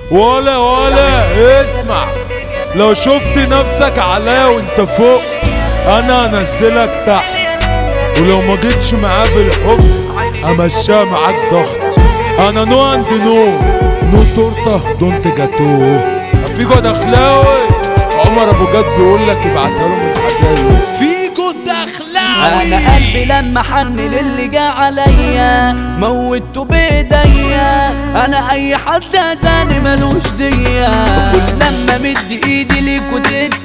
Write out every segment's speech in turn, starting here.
ولا ولا اسمع لو شفت نفسك عليا وانت فوق انا انزلك تحت ولو ما جيتش معاه بالحب امشيها معاك ضغط انا نو اند نو نو تورته دونت جاتوه فيجو دخلاوي عمر ابو جد بيقول لك ابعتها له من حدايق فيجو الدخلاوي انا قلبي لما حن للي جه عليا موتته بايديا انا اي حد اذاني ملوش ديا كل لما مد ايدي ليكوا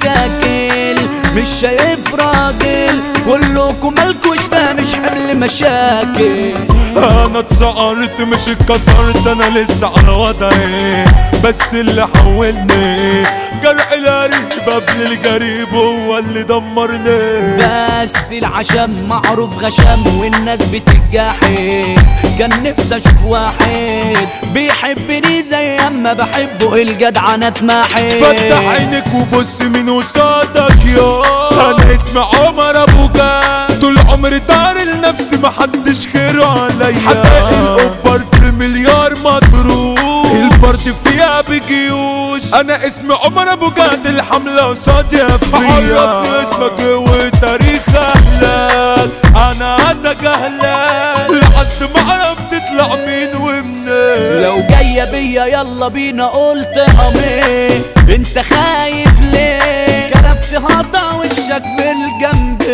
تتاكل مش شايف راجل كلكم مالكوش فاهمش حمل مشاكل انا اتسقرت مش اتكسرت انا لسه على وضعي بس اللي حولني جرح القريب قبل الجريب هو اللي دمرني بس العشم معروف غشم والناس بتتجاحد كان نفسي اشوف واحد بيحبني زي اما بحبه الجدعنة اتماحد فتح عينك وبص مين قصادك يا انا اسمي عمر ابو جاد طول عمري دار لنفسي محدش خيره عليا حقق القبرت المليار مضروب الفرد فيها بجيوش انا اسمي عمر ابو جاد الحملة قصادي فيا عرفني اسمك وتاريخ اهلك انا اتجاهلك لحد ما عرفت تطلع مين ومنين لو جاية بيا يلا بينا قلت امين انت خايف ليه كرفت هقطع وشك بالجنب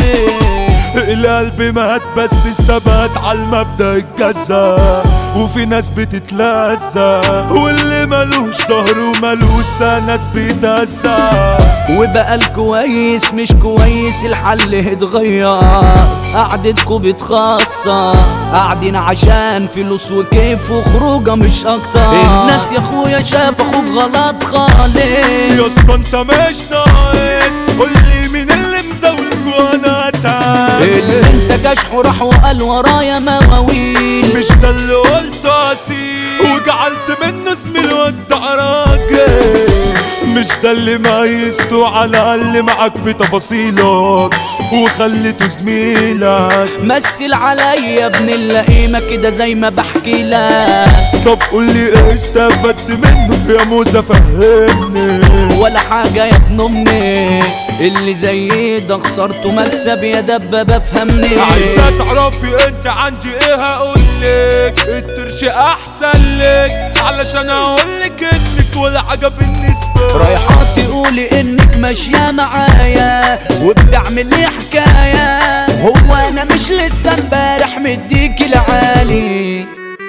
القلب مات بس الثبات على المبدأ اتجزا وفي ناس بتتلذى واللي ملوش ظهر وملوش سند بيتهزى وبقى الكويس مش كويس الحل اتغير قعدتكو بتخسر قاعدين عشان فلوس وكيف وخروجه مش اكتر الناس يا اخويا شاف اخوك غلط خالص يا اسطى انت مش ناقص قول لي مين اللي مزولك وانا تعال اللي انت كشحه راح وقال ورايا مواويل مش ده اللي قلته اسيل وجعلت منه اسمي الودع راجل مش ده اللي ميزته على الاقل معاك في تفاصيلك وخليته زميلك مثل عليا ابن اللئيمة كده زي ما بحكي لك طب قول لي ايه استفدت منه يا موزة فهمني ولا حاجة يا ابن امي اللي زي ده خسرته مكسب يا دبة بفهمني عايزة تعرفي انت عندي ايه هقولك الترش احسن لك علشان اقولك انك ولا حاجة بالنسبة رايحة تقولي انك ماشية معايا وبتعمل لي حكاية هو انا مش لسه امبارح مديك العالي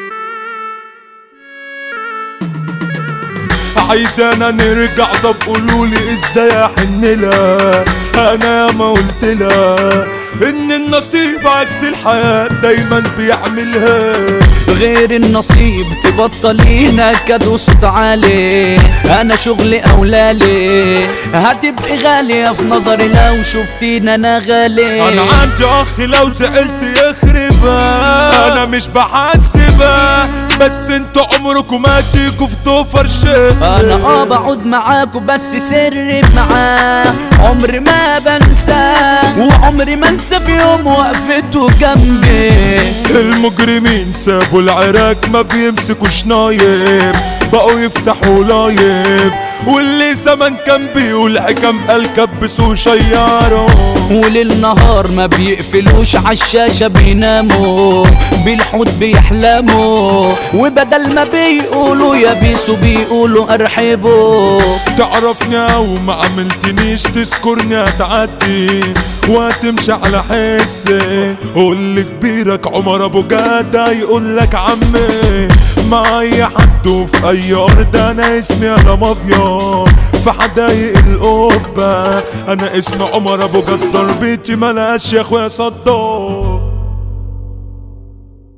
عايزانا نرجع طب قولولي ازاي احن لها انا ما قلت لها ان النصيب عكس الحياة دايما بيعملها غير النصيب تبطلي نكد وصوت عالي انا شغلي اولالي هتبقي غالية في نظري لو شفتينا انا غالي انا عندي اخ لو زعلت يخربها انا مش بحاسبها بس انتوا عمركم ما تيجوا في توفر شيء انا اه بقعد معاكوا بس سري معاه عمري ما بنساه وعمري ما انسى بيوم وقفته جنبي المجرمين سابوا العراك ما بيمسكوش نايف بقوا يفتحوا لايف واللي زمان كان بيقول حكم قال كبسوا شياره وليل نهار ما بيقفلوش عالشاشة بيناموا بالحوت بيحلموا وبدل ما بيقولوا يا بيسو بيقولوا ارحبوا تعرفني او ما عملتنيش تذكرني هتعدي وهتمشي على حسي قول لكبيرك عمر ابو جدع يقول لك عمي مع اي حد وفي اي ارض انا اسمي انا مافيا في حدايق القبه انا اسمي عمر ابو جد ضربتي ملاش يا اخويا صدام